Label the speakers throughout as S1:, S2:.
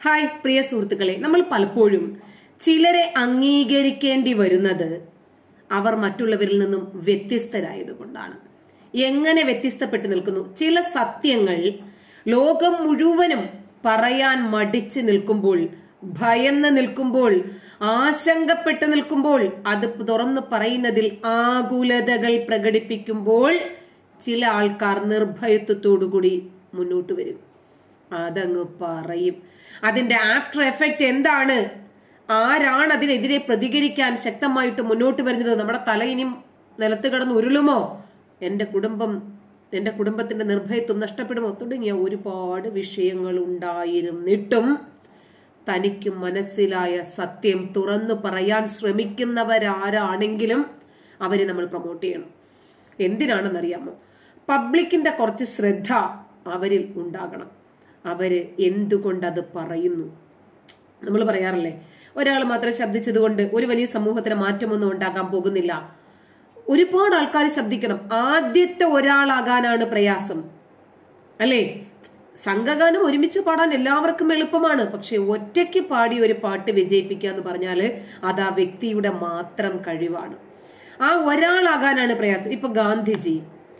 S1: hi പ്രിയ സുഹൃത്തുക്കളെ നമ്മൾ പലപ്പോഴും ചിലരെ അംഗീകരിക്കേണ്ടി വരുന്നത് അവർ മറ്റുള്ളവരിൽ നിന്നും വ്യത്യസ്തരായതുകൊണ്ടാണ് എങ്ങനെ വ്യത്യസ്തപ്പെട്ടു നിൽക്കുന്നു ചില സത്യങ്ങൾ ലോകം മുഴുവനും പറയാൻ മടിച്ചു നിൽക്കുമ്പോൾ ഭയന്ന് നിൽക്കുമ്പോൾ ആശങ്കപ്പെട്ട് നിൽക്കുമ്പോൾ അത് തുറന്നു പറയുന്നതിൽ ആകുലതകൾ പ്രകടിപ്പിക്കുമ്പോൾ ചില ആൾക്കാർ നിർഭയത്വത്തോടുകൂടി മുന്നോട്ട് വരും അതങ്ങ് പറയും അതിന്റെ ആഫ്റ്റർ എഫക്റ്റ് എന്താണ് ആരാണ് അതിനെതിരെ പ്രതികരിക്കാൻ ശക്തമായിട്ട് മുന്നോട്ട് വരുന്നത് നമ്മുടെ തല ഇനിയും നിലത്ത് കിടന്ന് ഉരുളുമോ എന്റെ കുടുംബം എന്റെ കുടുംബത്തിന്റെ നിർഭയത്വം നഷ്ടപ്പെടുമോ തുടങ്ങിയ ഒരുപാട് വിഷയങ്ങൾ ഉണ്ടായിരുന്നിട്ടും തനിക്ക് മനസ്സിലായ സത്യം തുറന്നു പറയാൻ ശ്രമിക്കുന്നവരാരാണെങ്കിലും അവരെ നമ്മൾ പ്രൊമോട്ട് ചെയ്യണം എന്തിനാണെന്നറിയാമോ പബ്ലിക്കിന്റെ കുറച്ച് ശ്രദ്ധ അവരിൽ ഉണ്ടാകണം അവര് എന്തുകൊണ്ട് അത് പറയുന്നു നമ്മൾ പറയാറില്ലേ ഒരാൾ മാത്രം ശബ്ദിച്ചത് കൊണ്ട് ഒരു വലിയ സമൂഹത്തിന് മാറ്റമൊന്നും ഉണ്ടാകാൻ പോകുന്നില്ല ഒരുപാട് ആൾക്കാർ ശബ്ദിക്കണം ആദ്യത്തെ ഒരാളാകാനാണ് പ്രയാസം അല്ലേ സംഘഗാനം ഒരുമിച്ച് പാടാൻ എല്ലാവർക്കും എളുപ്പമാണ് പക്ഷെ ഒറ്റയ്ക്ക് പാടി ഒരു പാട്ട് വിജയിപ്പിക്കുക എന്ന് പറഞ്ഞാല് അത് ആ വ്യക്തിയുടെ മാത്രം കഴിവാണ് ആ ഒരാളാകാനാണ് പ്രയാസം ഇപ്പൊ ഗാന്ധിജി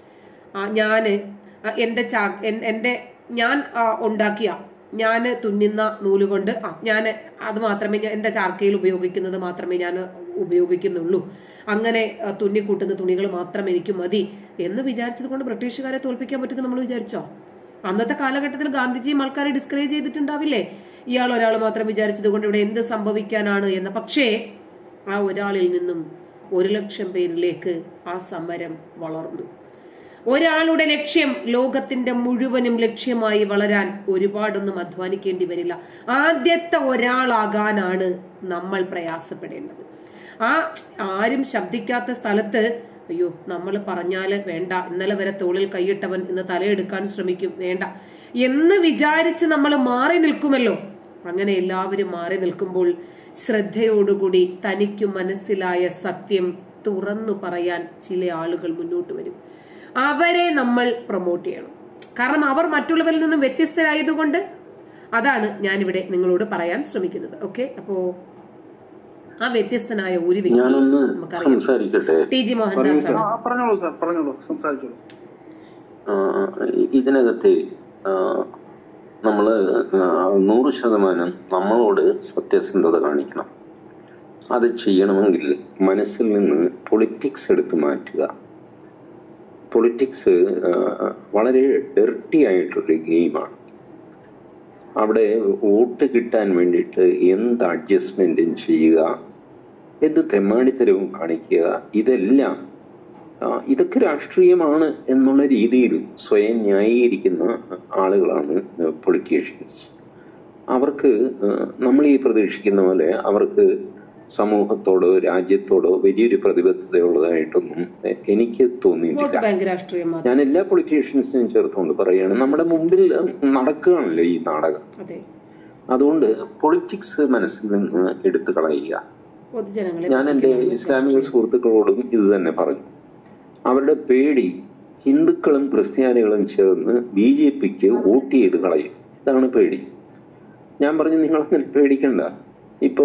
S1: ആ ഞാന് ആ, എന്റെ ചാ എൻ- എന്റെ ഞാൻ ആ, ഉണ്ടാക്കിയ ഞാൻ തുന്നുന്ന നൂലുകൊണ്ട് ആ ഞാൻ അത് മാത്രമേ ഞാൻ എന്റെ ചാർക്കയിൽ ഉപയോഗിക്കുന്നത് മാത്രമേ ഞാൻ ഉപയോഗിക്കുന്നുള്ളൂ അങ്ങനെ ആ, തുന്നിക്കൂട്ടുന്ന തുണികൾ മാത്രം എനിക്ക് മതി എന്ന് വിചാരിച്ചത് കൊണ്ട് ബ്രിട്ടീഷുകാരെ തോൽപ്പിക്കാൻ പറ്റുമെന്ന് നമ്മൾ വിചാരിച്ചോ അന്നത്തെ കാലഘട്ടത്തിൽ ഗാന്ധിജിയും ആൾക്കാരെ ഡിസ്കറേജ് ചെയ്തിട്ടുണ്ടാവില്ലേ ഇയാൾ ഒരാൾ മാത്രം വിചാരിച്ചത് കൊണ്ട് ഇവിടെ എന്ത് സംഭവിക്കാനാണ് എന്ന് പക്ഷേ ആ ഒരാളിൽ നിന്നും ഒരു ലക്ഷം പേരിലേക്ക് ആ സമരം വളർന്നു ഒരാളുടെ ലക്ഷ്യം ലോകത്തിന്റെ മുഴുവനും ലക്ഷ്യമായി വളരാൻ ഒരുപാടൊന്നും അധ്വാനിക്കേണ്ടി വരില്ല ആദ്യത്തെ ഒരാളാകാനാണ് നമ്മൾ പ്രയാസപ്പെടേണ്ടത് ആ ആരും ശബ്ദിക്കാത്ത സ്ഥലത്ത് അയ്യോ നമ്മൾ പറഞ്ഞാല് വേണ്ട ഇന്നലെ വരെ തോളിൽ കൈയിട്ടവൻ ഇന്ന് തലയെടുക്കാൻ ശ്രമിക്കും വേണ്ട എന്ന് വിചാരിച്ച് നമ്മൾ മാറി നിൽക്കുമല്ലോ അങ്ങനെ എല്ലാവരും മാറി നിൽക്കുമ്പോൾ ശ്രദ്ധയോടുകൂടി തനിക്ക് മനസ്സിലായ സത്യം തുറന്നു പറയാൻ ചില ആളുകൾ മുന്നോട്ട് വരും അവരെ നമ്മൾ പ്രൊമോട്ട് ചെയ്യണം കാരണം അവർ മറ്റുള്ളവരിൽ നിന്നും വ്യത്യസ്തരായതുകൊണ്ട് അതാണ് ഞാനിവിടെ നിങ്ങളോട് പറയാൻ ശ്രമിക്കുന്നത് ഓക്കെ അപ്പോ ആ വ്യത്യസ്തനായ ഒരു വ്യക്തി
S2: ഞാനൊന്ന്
S1: നമുക്കറിയാം
S2: സംസാരിക്കട്ടെ
S1: ടി ജി മോഹൻദാസ് ആണ്
S3: ആ പറഞ്ഞോളൂ സാർ പറഞ്ഞോളൂ സംസാരിച്ചോളൂ
S2: ആ, ഇതിനകത്ത് ആ, നമ്മള് ആ, നൂറ് ശതമാനം നമ്മളോട് സത്യസന്ധത കാണിക്കണം അത് ചെയ്യണമെങ്കിൽ മനസ്സിൽ നിന്ന് പൊളിറ്റിക്സ് എടുത്ത് മാറ്റുക പൊളിറ്റിക്സ് വളരെ ഡെർട്ടി ആയിട്ടൊരു ഗെയിമാണ് അവിടെ വോട്ട് കിട്ടാൻ വേണ്ടിയിട്ട് എന്ത് അഡ്ജസ്റ്റ്മെന്റും ചെയ്യുക എന്ത് തെമ്മാടിത്തരവും കാണിക്കുക ഇതെല്ലാം ആ, ഇതൊക്കെ രാഷ്ട്രീയമാണ് എന്നുള്ള രീതിയിൽ സ്വയം ന്യായീകരിക്കുന്ന ആളുകളാണ് പൊളിറ്റീഷ്യൻസ് അവർക്ക് ആ, നമ്മൾ ഈ പ്രതീക്ഷിക്കുന്ന പോലെ അവർക്ക് സമൂഹത്തോടോ രാജ്യത്തോടോ വലിയൊരു പ്രതിബദ്ധതയുള്ളതായിട്ടൊന്നും എ- എനിക്ക്
S1: വോട്ട്
S2: തോന്നിയിട്ടില്ല
S1: ബാങ്ക് രാഷ്ട്രീയം മാത്രം
S2: ഞാൻ എല്ലാ പൊളിറ്റീഷ്യൻസിനെയും ചേർത്തുകൊണ്ട് പറയുകയാണ് നമ്മുടെ മുമ്പിൽ ഉം, നടക്കുകയാണല്ലോ ഈ നാടകം
S1: അതെ
S2: അതുകൊണ്ട് പൊളിറ്റിക്സ് മനസ്സിൽ നിന്ന് എടുത്തു കളയുക
S1: പൊതുജനങ്ങളെ
S2: ഞാൻ എൻ്റെ
S1: പറ്റിക്കുന്ന
S2: ഇസ്ലാമിക സുഹൃത്തുക്കളോടും ഇത് തന്നെ പറഞ്ഞു അവരുടെ പേടി ഹിന്ദുക്കളും ക്രിസ്ത്യാനികളും ചേർന്ന് ബി ജെ പിക്ക് വോട്ട് ചെയ്ത് കളയും ഇതാണ് പേടി ഞാൻ പറഞ്ഞു നിങ്ങൾ അങ്ങനെ പേടിക്കണ്ട ഇപ്പൊ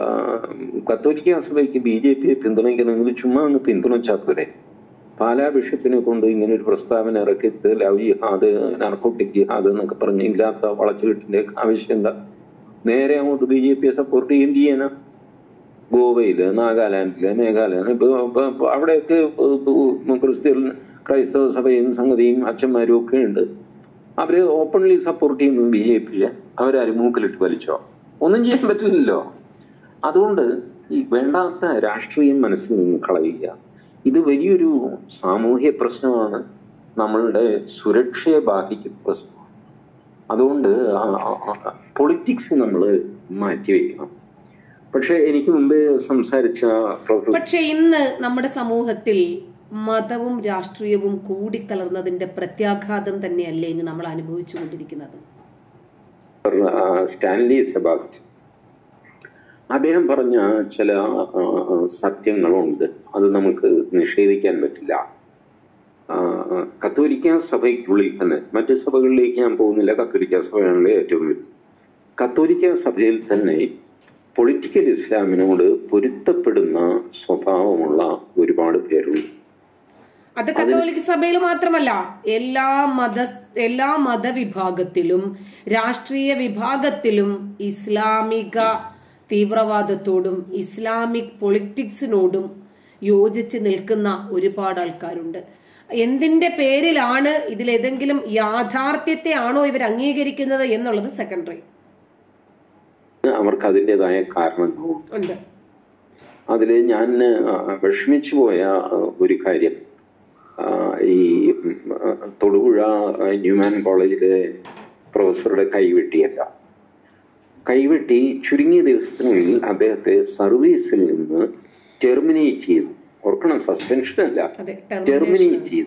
S2: കത്തോലിക്ക സഭയ്ക്ക് ബി ജെ പിയെ പിന്തുണയ്ക്കണമെങ്കിൽ ചുമ്മാ അങ്ങ് പിന്തുണച്ചാൽ പോരെ പാലാ ബിഷപ്പിനെ കൊണ്ട് ഇങ്ങനെ ഒരു പ്രസ്താവന ഇറക്കി ലവ് ജിഹാദ് നാർക്കോട്ടിക് ജിഹാദ് എന്നൊക്കെ പറഞ്ഞ് ഇല്ലാത്ത വളച്ചുകെട്ടിന്റെ ആവശ്യം എന്താ നേരെ അങ്ങോട്ട് ബി ജെ പിയെ സപ്പോർട്ട് ചെയ്യും എന്ത് ചെയ്യാനാ ഗോവയില് നാഗാലാൻഡില് മേഘാലയ ഇപ്പൊ ഇപ്പൊ ഇപ്പൊ അവിടെയൊക്കെ ഇപ്പൊ ക്രിസ്ത്യൻ ക്രൈസ്തവ സഭയും സംഗതിയും അച്ഛന്മാരും ഒക്കെ ഉണ്ട് അവര് ഓപ്പൺലി സപ്പോർട്ട് ചെയ്യുന്നു ബി ജെ പിയെ അവരാരും മൂക്കിലിട്ട് വലിച്ചോ ഒന്നും ചെയ്യാൻ പറ്റില്ലല്ലോ അതുകൊണ്ട് ഈ വേണ്ടാത്ത രാഷ്ട്രീയം മനസ്സിൽ നിന്ന് കളയുക ഇത് വലിയൊരു സാമൂഹ്യ പ്രശ്നമാണ് നമ്മളുടെ സുരക്ഷയെ ബാധിക്കുന്ന പ്രശ്നമാണ് അതുകൊണ്ട് പൊളിറ്റിക്സ് നമ്മൾ മാറ്റിവെക്കണം പക്ഷെ എനിക്ക് മുമ്പേ സംസാരിച്ച പ്രൊഫസർ
S1: പക്ഷെ ഇന്ന് നമ്മുടെ സമൂഹത്തിൽ മതവും രാഷ്ട്രീയവും കൂടിക്കലർന്നതിന്റെ പ്രത്യാഘാതം തന്നെയല്ലേ ഇന്ന് നമ്മൾ അനുഭവിച്ചുകൊണ്ടിരിക്കുന്നത്
S2: ആ, സ്റ്റാൻലി സെബാസ്റ്റ്യൻ അദ്ദേഹം പറഞ്ഞ ചില ആ, ആ, സത്യങ്ങളുണ്ട് അത് നമുക്ക് നിഷേധിക്കാൻ പറ്റില്ല ആ, കത്തോലിക്ക സഭയ്ക്കുള്ളിൽ തന്നെ മറ്റ് സഭകളിലേക്ക് ഞാൻ പോകുന്നില്ല കത്തോലിക്ക സഭയാണല്ലേ ഏറ്റവും വലുത് കത്തോലിക്ക സഭയിൽ തന്നെ പൊളിറ്റിക്കൽ ഇസ്ലാമിനോട് പൊരുത്തപ്പെടുന്ന സ്വഭാവമുള്ള ഒരുപാട് പേരുണ്ട്
S1: അത് കത്തോലിക്ക സഭയിൽ മാത്രമല്ല എല്ലാ മത എല്ലാ മതവിഭാഗത്തിലും രാഷ്ട്രീയ വിഭാഗത്തിലും ഇസ്ലാമിക തീവ്രവാദത്തോടും ഇസ്ലാമിക് പൊളിറ്റിക്സിനോടും യോജിച്ച് നിൽക്കുന്ന ഒരുപാട് ആൾക്കാരുണ്ട് എന്തിന്റെ പേരിലാണ് ഇതിലേതെങ്കിലും യാഥാർത്ഥ്യത്തെ ആണോ ഇവർ അംഗീകരിക്കുന്നത് എന്നുള്ളത് സെക്കൻഡറി
S2: അവർക്ക് അതിൻ്റെതായ കാരണങ്ങളുണ്ട്
S1: ഉണ്ട്
S2: അതിൽ ഞാൻ ആ, വിഷമിച്ചു പോയ ആ, ഒരു കാര്യം ആ, ഈ ഉം, ആ, തൊടുപുഴ ആ, ന്യൂമാൻ കോളേജിലെ പ്രൊഫസറുടെ കൈവെട്ടിയല്ല കൈവെട്ടി ചുരുങ്ങിയ ദിവസത്തിനുള്ളിൽ അദ്ദേഹത്തെ സർവീസിൽ നിന്ന് ടെർമിനേറ്റ് ചെയ്തു ഓർക്കണം സസ്പെൻഷൻ അല്ല
S1: അതെ
S2: ടെർമിനേറ്റ് ചെയ്തു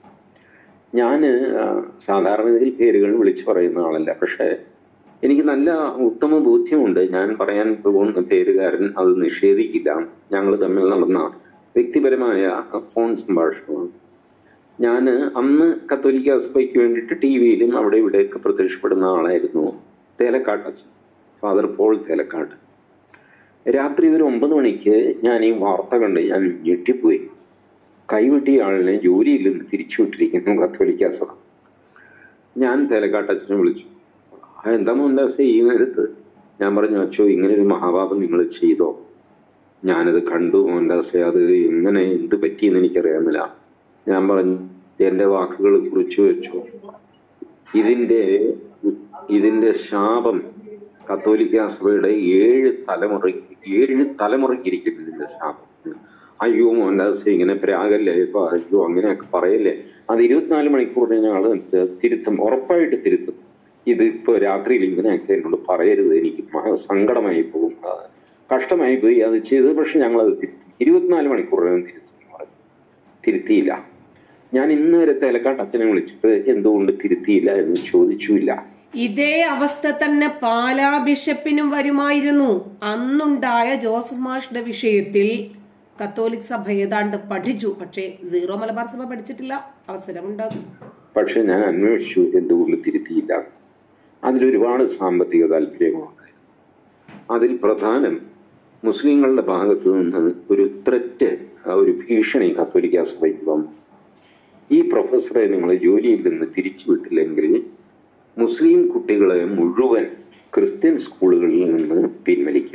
S2: ഞാന് ആ, സാധാരണഗതിയിൽ പേരുകൾ വിളിച്ചു പറയുന്ന ആളല്ല പക്ഷെ എനിക്ക് നല്ല ഉത്തമ ബോധ്യമുണ്ട് ഞാൻ പറയാൻ പോകുന്ന പേരുകാരൻ അത് നിഷേധിക്കില്ല ഞങ്ങൾ തമ്മിൽ നടന്ന വ്യക്തിപരമായ ഫോൺ സംഭാഷണമാണ് ഞാൻ അന്ന് കത്തോലിക്ക സഭയ്ക്ക് വേണ്ടിയിട്ട് ടി വിയിലും അവിടെ ഇവിടെയൊക്കെ പ്രത്യക്ഷപ്പെടുന്ന ആളായിരുന്നു തേലക്കാട്ട് അച്ഛൻ ഫാദർ പോൾ തേലക്കാട്ട് രാത്രി ഒരു ഒമ്പത് മണിക്ക് ഞാൻ ഈ വാർത്ത കണ്ട് ഞാൻ ഞെട്ടിപ്പോയി കൈവെട്ടിയ ആളിനെ ജോലിയിൽ നിന്ന് പിരിച്ചുവിട്ടിരിക്കുന്നു കത്തോലിക്ക സഭ ഞാൻ തേലക്കാട്ടച്ഛനെ വിളിച്ചു "ആ, എന്താ മോഹൻദാസേ ഈ നേരത്ത് ഞാൻ പറഞ്ഞു അച്ചോ ഇങ്ങനെ ഒരു മഹാപാപം നിങ്ങൾ ചെയ്തോ ഞാനത് കണ്ടു മോഹൻദാസെ അത് എങ്ങനെ എന്ത് പറ്റിയെന്ന് എനിക്കറിയാമില്ല ഞാൻ പറഞ്ഞു എന്റെ വാക്കുകൾ കുറിച്ചു വെച്ചു ഇതിന്റെ ഇതിന്റെ ശാപം കത്തോലിക്ക സഭയുടെ ഏഴ് തലമുറയ്ക്ക് ഏഴ് തലമുറയ്ക്ക് ഇരിക്കും ഇതിന്റെ ശാപം അയ്യോ മോഹൻദാസ് ഇങ്ങനെ പ്രാഗല്ലേ ഇപ്പൊ അയ്യോ അങ്ങനെയൊക്കെ പറയല്ലേ അത് ഇരുപത്തിനാല് മണിക്കൂറിന് ഞങ്ങൾ തിരുത്തും ഉറപ്പായിട്ട് തിരുത്തും ഇത് ഇപ്പൊ രാത്രിയിൽ ഇങ്ങനെയൊക്കെ എന്നോട് പറയരുത് എനിക്ക് മഹാ സങ്കടമായി പോകും ആ, കഷ്ടമായി പോയി അത് ചെയ്ത് പക്ഷെ ഞങ്ങൾ അത് തിരുത്തും ഇരുപത്തിനാല് മണിക്കൂറിനകം തിരുത്തും എന്ന് പറഞ്ഞു തിരുത്തിയില്ല ഞാൻ ഇന്ന് വരെ തേലക്കാട്ട് അച്ഛനെ വിളിച്ചിട്ട് എന്തുകൊണ്ട് തിരുത്തിയില്ല എന്ന് ചോദിച്ചുമില്ല
S1: ഇതേ അവസ്ഥ തന്നെ പാലാ ബിഷപ്പിനും വരുമായിരുന്നു അന്നുണ്ടായ ജോസഫ് മാഷിന്റെ വിഷയത്തിൽ കത്തോലിക് സഭ ഏതാണ്ട് പഠിച്ചു പക്ഷേ സീറോ മലബാർ സഭ പഠിച്ചിട്ടില്ല അവസരമുണ്ടാകും
S2: പക്ഷെ ഞാൻ അന്വേഷിച്ചു എന്തുകൊണ്ട് തിരുത്തിയില്ല അതിലൊരുപാട് സാമ്പത്തിക താല്പര്യങ്ങളുണ്ട് അതിൽ പ്രധാനം മുസ്ലിങ്ങളുടെ ഭാഗത്ത് നിന്ന് ഒരു ത്രെറ്റ് ഒരു ഭീഷണി കത്തോലിക്ക സഭയ്ക്ക് വന്നു ഈ പ്രൊഫസറെ നിങ്ങൾ ജോലിയിൽ നിന്ന് പിരിച്ചുവിട്ടില്ലെങ്കിൽ മുസ്ലിം കുട്ടികളെ മുഴുവൻ ക്രിസ്ത്യൻ സ്കൂളുകളിൽ നിന്ന് പിൻവലിക്കും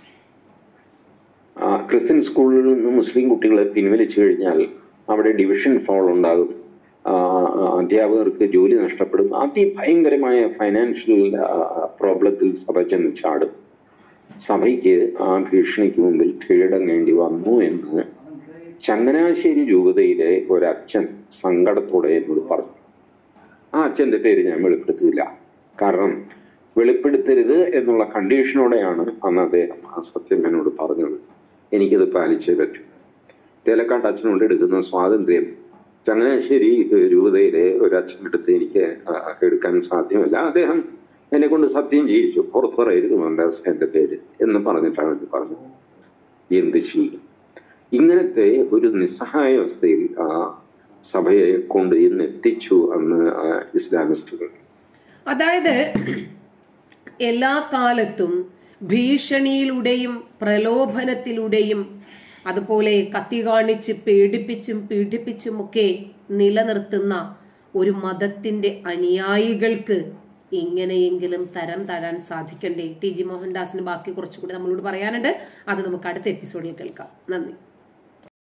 S2: ആ, ക്രിസ്ത്യൻ സ്കൂളിൽ നിന്ന് മുസ്ലിം കുട്ടികളെ പിൻവലിച്ചു കഴിഞ്ഞാൽ അവിടെ ഡിവിഷൻ ഫോൾ ഉണ്ടാകും ആ, അധ്യാപകർക്ക് ജോലി നഷ്ടപ്പെടും അതിഭയങ്കരമായ ഫൈനാൻഷ്യൽ പ്രോബ്ലത്തിൽ സഭ ചെന്ന് ചാടും സഭയ്ക്ക് ആ ഭീഷണിക്ക് മുമ്പിൽ കീഴടങ്ങേണ്ടി വന്നു എന്ന് ചങ്ങനാശ്ശേരി രൂപതയിലെ ഒരച്ഛൻ സങ്കടത്തോടെ എന്നോട് പറഞ്ഞു ആ അച്ഛന്റെ പേര് ഞാൻ വെളിപ്പെടുത്തിയില്ല കാരണം വെളിപ്പെടുത്തരുത് എന്നുള്ള കണ്ടീഷനോടെയാണ് അന്ന് അദ്ദേഹം ആ സത്യം എന്നോട് പറഞ്ഞത് എനിക്കത് പാലിച്ചേ പറ്റൂ തേലക്കാട്ട് അച്ഛനോട് എടുക്കുന്ന സ്വാതന്ത്ര്യം ചങ്ങനാശ്ശേരി ഏഹ്, രൂപതയിലെ ഒരു അച്ഛനെടുത്ത് എനിക്ക് ആ, എടുക്കാൻ സാധ്യമല്ല അദ്ദേഹം എന്നെ കൊണ്ട് സത്യം ചെയ്യിച്ചു പുറത്തു പറയരുത് മോഹൻദാസ് എന്റെ പേര് എന്ന് പറഞ്ഞിട്ടാണ് എനിക്ക് പറഞ്ഞത് എന്ത് ചെയ്യും ഇങ്ങനത്തെ ഒരു നിസ്സഹായ അവസ്ഥയിൽ ആ സഭയെ കൊണ്ട് ഇന്ന് എത്തിച്ചു അന്ന് ആ ഇസ്ലാമിസ്റ്റുകൾ
S1: അതായത് എല്ലാ കാലത്തും ഭീഷണിയിലൂടെയും പ്രലോഭനത്തിലൂടെയും അതുപോലെ കത്തി കാണിച്ച് പേടിപ്പിച്ചും പീഡിപ്പിച്ചും ഒക്കെ നിലനിർത്തുന്ന ഒരു മതത്തിന്റെ അനുയായികൾക്ക് എങ്ങനെയെങ്കിലും തരം തഴാൻ സാധിക്കണ്ടേ ടി ജി മോഹൻദാസിന് ബാക്കി കുറച്ചുകൂടി നമ്മളോട് പറയാനുണ്ട് അത് നമുക്ക് അടുത്ത എപ്പിസോഡിൽ കേൾക്കാം നന്ദി